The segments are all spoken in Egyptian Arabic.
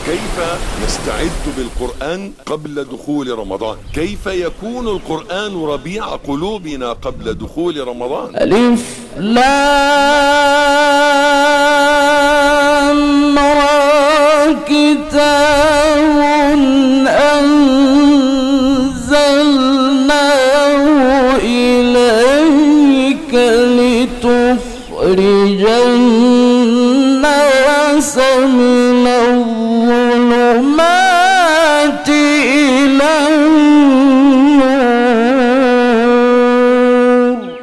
كيف نستعد بالقرآن قبل دخول رمضان كيف يكون القرآن ربيع قلوبنا قبل دخول رمضان ألف لام را كتاب أنزلناه إليك لتخرج الناس من الظلمات إلى النور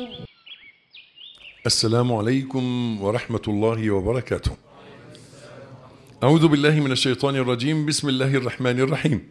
السلام عليكم ورحمة الله وبركاته أعوذ بالله من الشيطان الرجيم بسم الله الرحمن الرحيم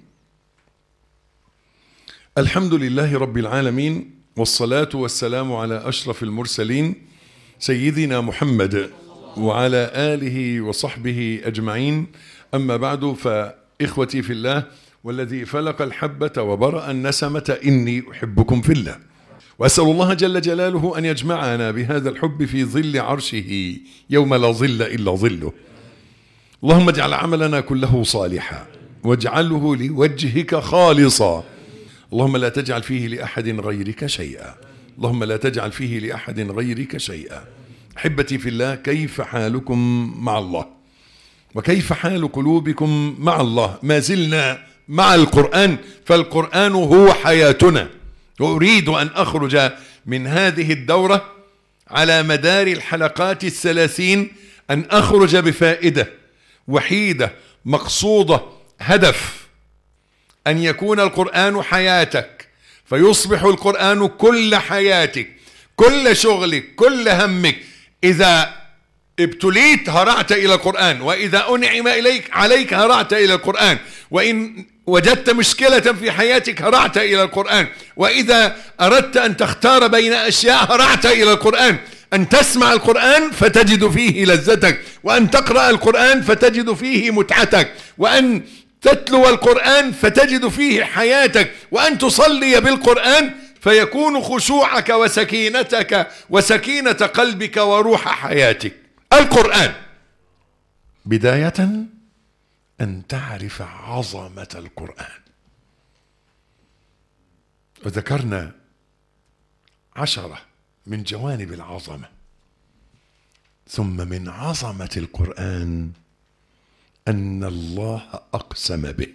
الحمد لله رب العالمين والصلاة والسلام على أشرف المرسلين سيدنا محمد وعلى آله وصحبه أجمعين أما بعد فإخوتي في الله والذي فلق الحبة وبرأ النسمة إني أحبكم في الله وأسأل الله جل جلاله أن يجمعنا بهذا الحب في ظل عرشه يوم لا ظل إلا ظله اللهم اجعل عملنا كله صالحا واجعله لوجهك خالصا اللهم لا تجعل فيه لأحد غيرك شيئا اللهم لا تجعل فيه لأحد غيرك شيئا أحبتي في الله كيف حالكم مع الله وكيف حال قلوبكم مع الله ما زلنا مع القرآن فالقرآن هو حياتنا وأريد أن أخرج من هذه الدورة على مدار الحلقات الثلاثين أن أخرج بفائدة وحيدة مقصودة هدف أن يكون القرآن حياتك فيصبح القرآن كل حياتك كل شغلك كل همك إذا ابتليت هرعت إلى القرآن وإذا أنعم إليك عليك هرعت إلى القرآن وإن وجدت مشكلة في حياتك هرعت إلى القرآن وإذا أردت أن تختار بين أشياء هرعت إلى القرآن أن تسمع القرآن فتجد فيه لذتك وأن تقرأ القرآن فتجد فيه متعتك وأن تتلو القرآن فتجد فيه حياتك وأن تصلي بالقرآن فيكون خشوعك وسكينتك وسكينة قلبك وروح حياتك القرآن بداية أن تعرف عظمة القرآن وذكرنا عشرة من جوانب العظمة ثم من عظمة القرآن أن الله أقسم به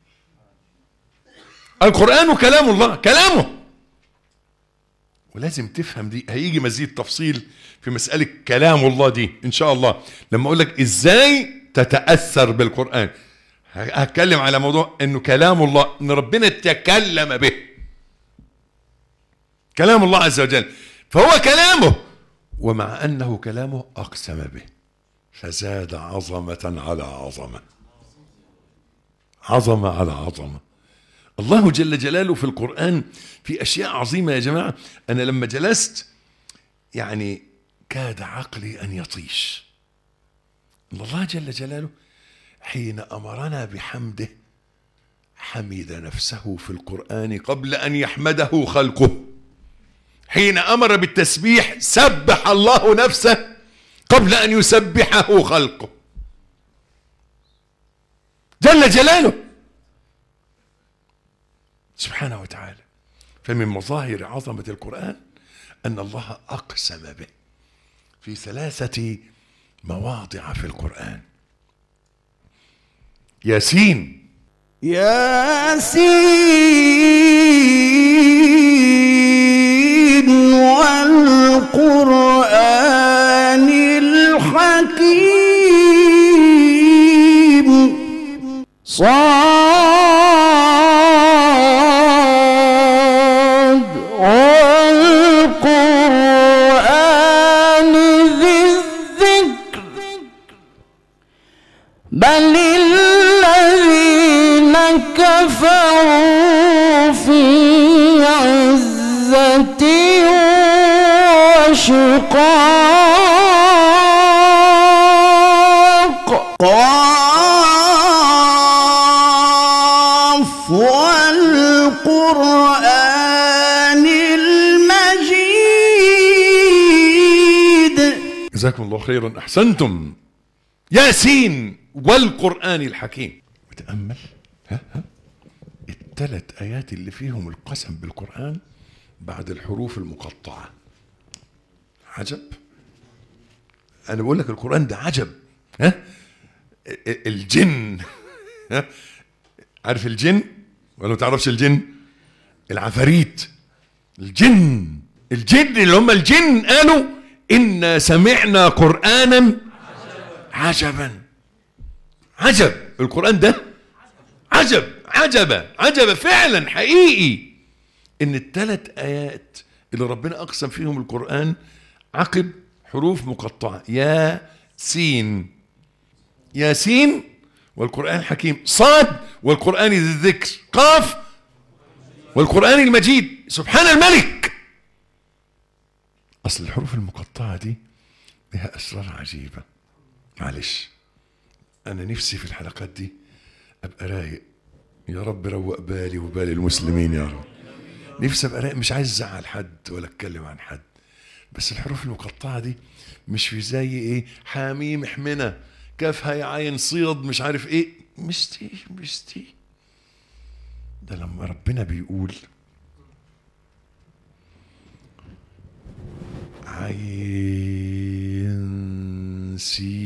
القرآن كلام الله كلامه ولازم تفهم دي هيجي مزيد تفصيل في مسألة كلام الله دي إن شاء الله لما أقول لك إزاي تتأثر بالقرآن هتكلم على موضوع إنه كلام الله إن ربنا تكلم به كلام الله عز وجل فهو كلامه ومع أنه كلامه أقسم به فزاد عظمة على عظمة عظمة على عظمة الله جل جلاله في القرآن في أشياء عظيمة يا جماعة أنا لما جلست يعني كاد عقلي أن يطيش الله جل جلاله حين أمرنا بحمده حمد نفسه في القرآن قبل أن يحمده خلقه حين أمر بالتسبيح سبح الله نفسه قبل أن يسبحه خلقه جل جلاله سبحانه وتعالى فمن مظاهر عظمة القرآن أن الله أقسم به في ثلاثة مواضع في القرآن ياسين ياسين والقرآن الحكيم صاد والقرآن ذي الذكر بل الذين كفروا في عزة وشقاق قاف والقرآن المجيد جزاكم الله خيرا احسنتم ياسين والقرآن الحكيم وتأمل ها ها الثلاث آيات اللي فيهم القسم بالقرآن بعد الحروف المقطعة عجب أنا بقول لك القرآن ده عجب ها الجن ها عارف الجن ولا ما تعرفش الجن العفاريت الجن الجن اللي هم الجن قالوا إنا سمعنا قرآنا عجبا عجب القرآن ده عجب عجبة عجبة فعلا حقيقي ان الثلاث ايات اللي ربنا اقسم فيهم القرآن عقب حروف مقطعة يا سين ياسين والقرآن الحكيم صاد والقرآن ذي الذكر قاف والقرآن المجيد سبحان الملك أصل الحروف المقطعة دي لها أسرار عجيبة معلش أنا نفسي في الحلقات دي أبقى رايق يا رب روق بالي وبال المسلمين يا رب نفسي أبقى رايق مش عايز أزعل حد ولا أتكلم عن حد بس الحروف المقطعة دي مش في زي إيه حاميم احمنا كاف هاي عين صيد مش عارف إيه مش دي مش دي ده لما ربنا بيقول عين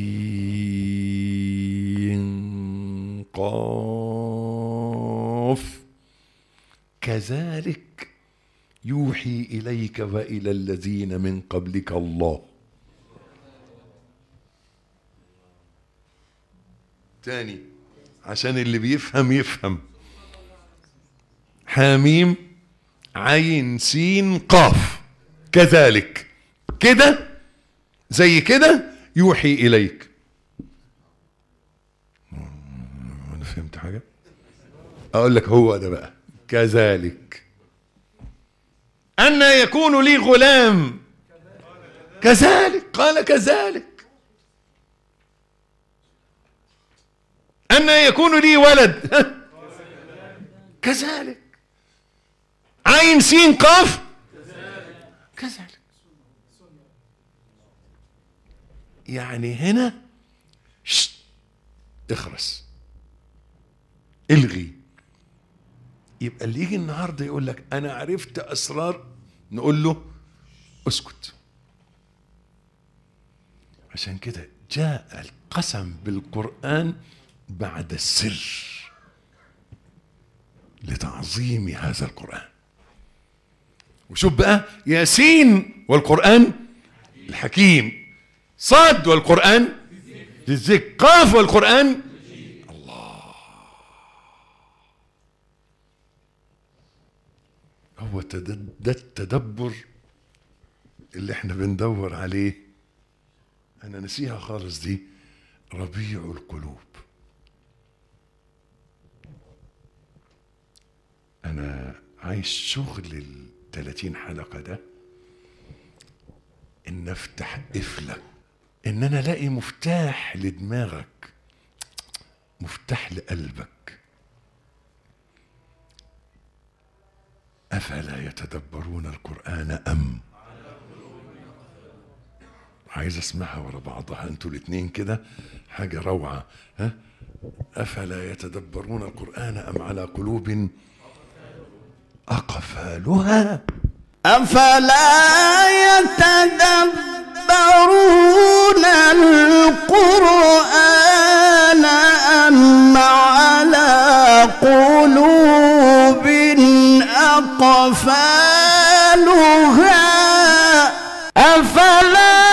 سين قاف كذلك يوحي إليك وإلى الذين من قبلك الله تاني عشان اللي بيفهم يفهم حاميم عين سين قاف كذلك كده زي كده يوحي إليك أنا فهمت حاجة أقول لك هو ده بقى كذلك أن يكون لي غلام كذلك قال كذلك أن يكون لي ولد كذلك عين سين قاف كذلك يعني هنا شت اخرس الغي يبقى اللي يجي النهارده يقول لك انا عرفت اسرار نقول له اسكت عشان كده جاء القسم بالقران بعد السر لتعظيم هذا القران وشوف بقى ياسين والقران الحكيم صاد والقران للذكر قاف والقران هو تد- ده التدبر اللي احنا بندور عليه انا نسيها خالص دي ربيع القلوب انا عايز شغل ال 30 حلقه ده ان افتح قفلك ان انا الاقي مفتاح لدماغك مفتاح لقلبك أفلا يتدبرون القرآن أم عايز اسمعها ورا بعضها انتوا الاتنين كده حاجة روعة ها أفلا يتدبرون القرآن أم على قلوب أقفالها أفلا يتدبرون القرآن أم على قلوب أقفالها أفلا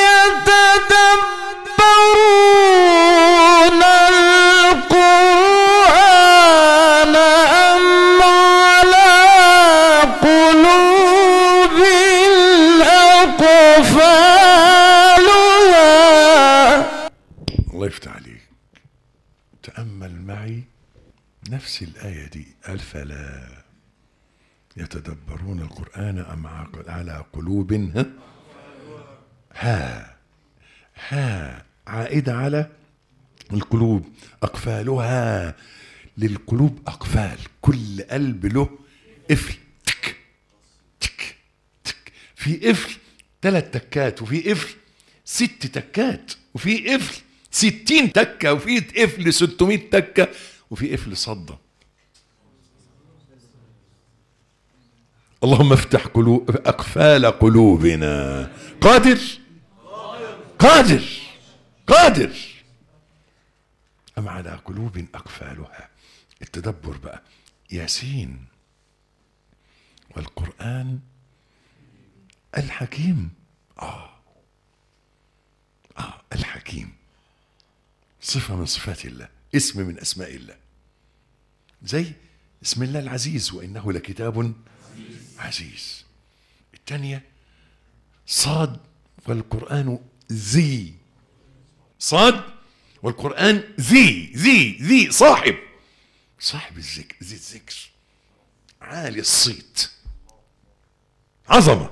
يتدبرون القرآن أم على قلوب أقفالها الله يفتح عليك تأمل معي نفس الآية دي أفلا يتدبرون القرآن أم عق- على قلوب ها ها ها عائدة على القلوب أقفالها للقلوب أقفال كل قلب له قفل تك تك تك في قفل ثلاث تكات وفي قفل ست تكات وفي قفل ستين تكة وفي قفل 600 تكة وفي قفل صدى اللهم افتح قلوب أقفال قلوبنا قادر قادر قادر أم على قلوب أقفالها التدبر بقى ياسين والقرآن الحكيم آه آه الحكيم صفة من صفات الله اسم من أسماء الله زي اسم الله العزيز وإنه لكتاب عزيز الثانية صاد والقرآن ذي صاد والقرآن ذي ذي ذي صاحب صاحب الذكر ذي الذكر عالي الصيت عظمة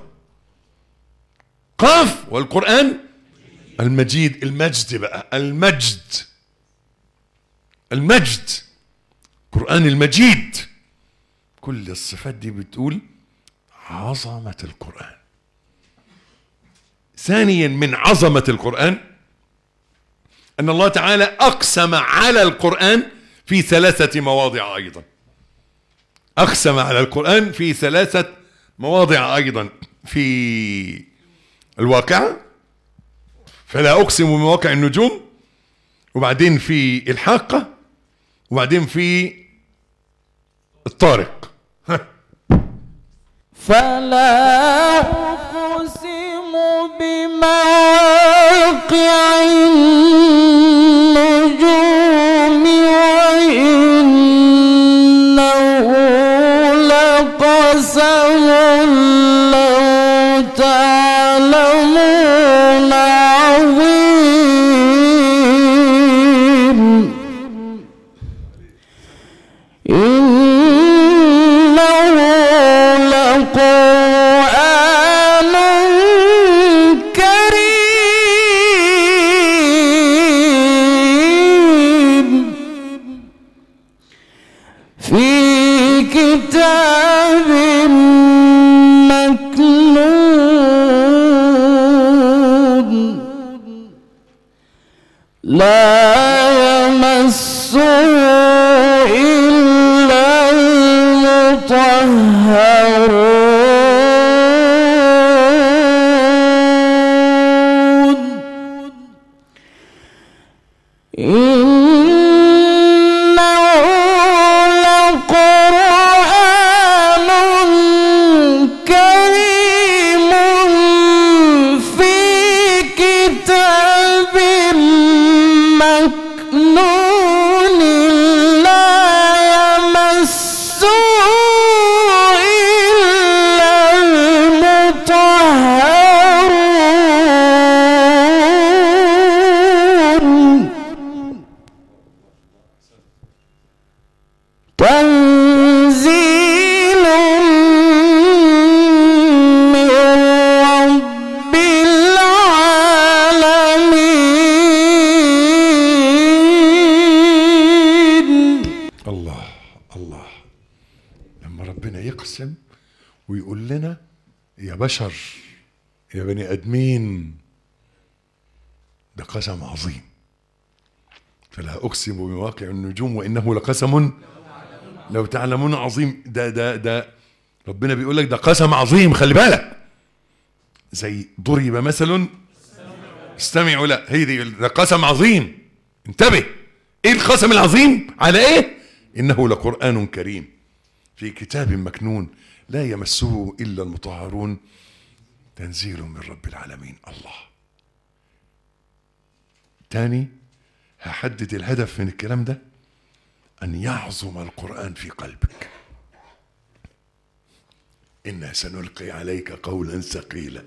قاف والقرآن المجيد المجد بقى المجد المجد قرآن المجيد كل الصفات دي بتقول عظمة القرآن ثانيا من عظمة القرآن أن الله تعالى أقسم على القرآن في ثلاثة مواضع أيضا أقسم على القرآن في ثلاثة مواضع أيضا في الواقعة فلا أقسم بمواقع النجوم وبعدين في الحاقة وبعدين في الطارق ها. فلا أقسم بمواقع النجوم وإنه لقسم لو تعلمون عظيم إنه لقرآن كريم في كتاب مكنون لا يمسه إلا المطهرون إنه لقرآن كريم في كتاب مكنون لا يمسه إلا المطهرون تنزيل من رب العالمين الله الله لما ربنا يقسم ويقول لنا يا بشر يا بني ادمين ده قسم عظيم فلا اقسم بمواقع النجوم وانه لقسم لو تعلمون عظيم ده ده ده ربنا بيقول لك ده قسم عظيم خلي بالك زي ضرب مثل استمعوا لا هي دي ده قسم عظيم انتبه ايه القسم العظيم على ايه انه لقران كريم في كتاب مكنون لا يمسه الا المطهرون تنزيل من رب العالمين الله تاني هحدد الهدف من الكلام ده ان يعظم القران في قلبك انا سنلقي عليك قولا ثقيلا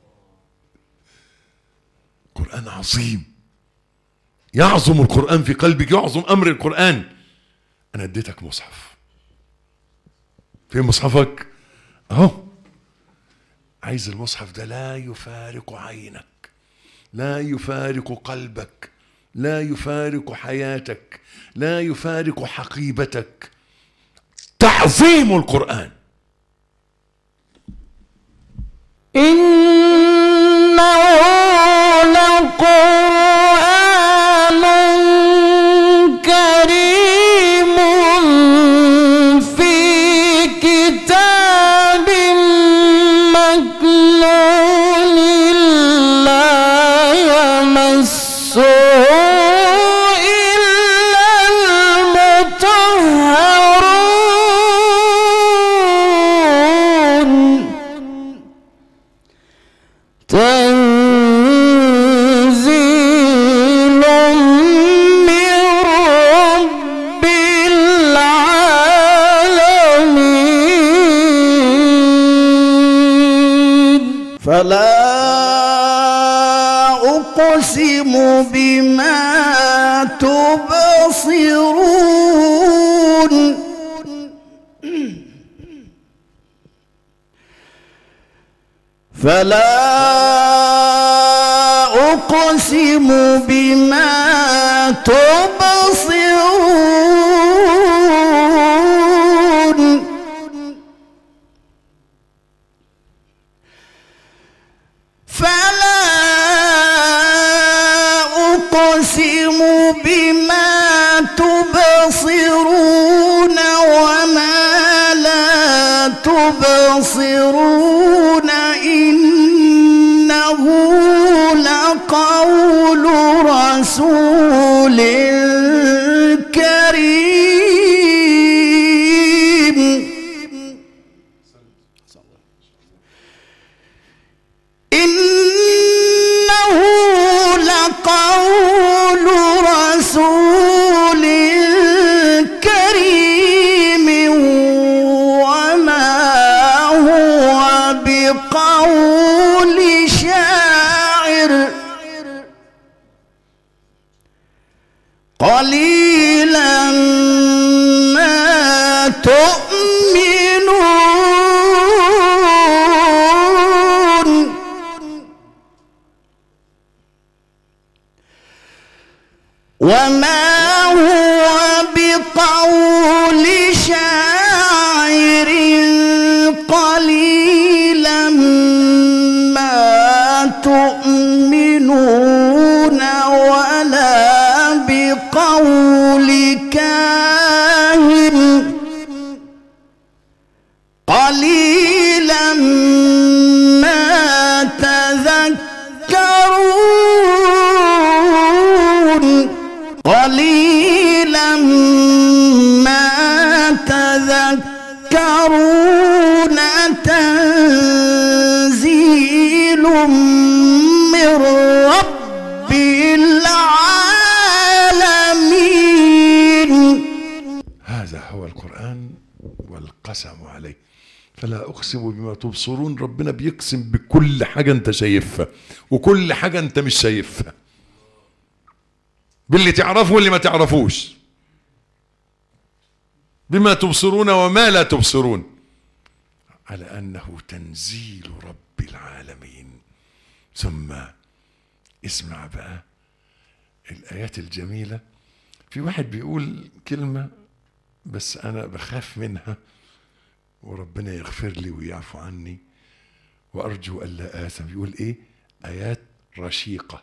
قران عظيم يعظم القرآن في قلبك يعظم أمر القرآن أنا اديتك مصحف فين مصحفك أهو عايز المصحف ده لا يفارق عينك لا يفارق قلبك لا يفارق حياتك لا يفارق حقيبتك تعظيم القرآن إنه لقرآن يمسه إلا المطهرون تنزيل من رب العالمين فلا أقسم بما تبصرون فلا أقسم بما تبصرون فلا أقسم بما تبصرون وما لا تبصرون إنه لقول رسول كريم إنه لقول رسول كريم وما هو بقول شاعر قليلا ما تؤمنون وما هو بقول شاعر قليلا ما تؤمنون ولا بقول كاهن قليلا ما تذكرون قليلا ما تذكرون تنزيل من رب العالمين هذا هو القرآن والقسم عليه فلا أقسم بما تبصرون ربنا بيقسم بكل حاجة أنت شايفها وكل حاجة أنت مش شايفها باللي تعرفه واللي ما تعرفوش بما تبصرون وما لا تبصرون على أنه تنزيل رب العالمين ثم اسمع بقى الآيات الجميلة في واحد بيقول كلمة بس أنا بخاف منها وربنا يغفر لي ويعفو عني وأرجو ألا آثم بيقول إيه آيات رشيقة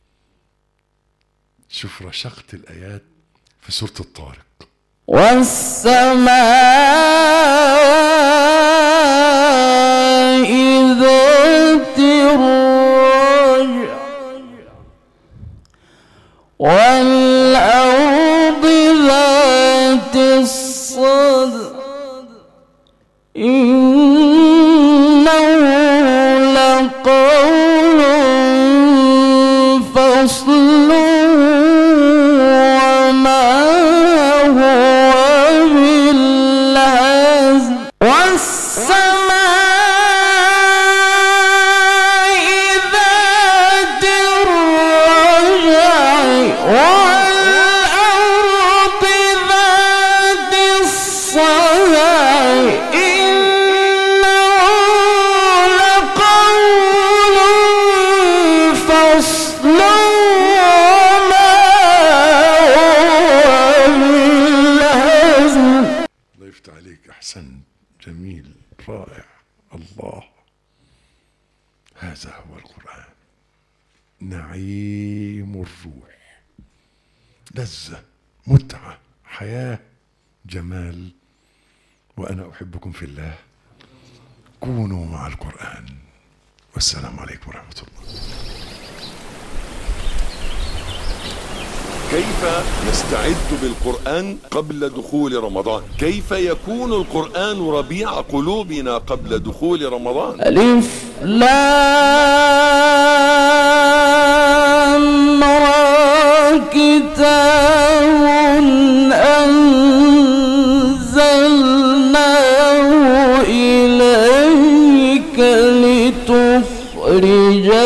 شوف رشقت الآيات في سورة الطارق والسماء ذات الرجع والأرض ذات الصدع إنه لقول فصل وما هو بالهزل والسماء ذات الرجع والأرض ذات الصدع إنه لقول فصل وما هو بالهزل الله يفتح عليك أحسن جميل رائع الله هذا هو القرآن نعيم الروح لذة متعة حياة جمال وأنا أحبكم في الله كونوا مع القرآن والسلام عليكم ورحمة الله كيف نستعد بالقرآن قبل دخول رمضان كيف يكون القرآن ربيع قلوبنا قبل دخول رمضان ألف لام را كتاب أنزلناه إليك لتخرج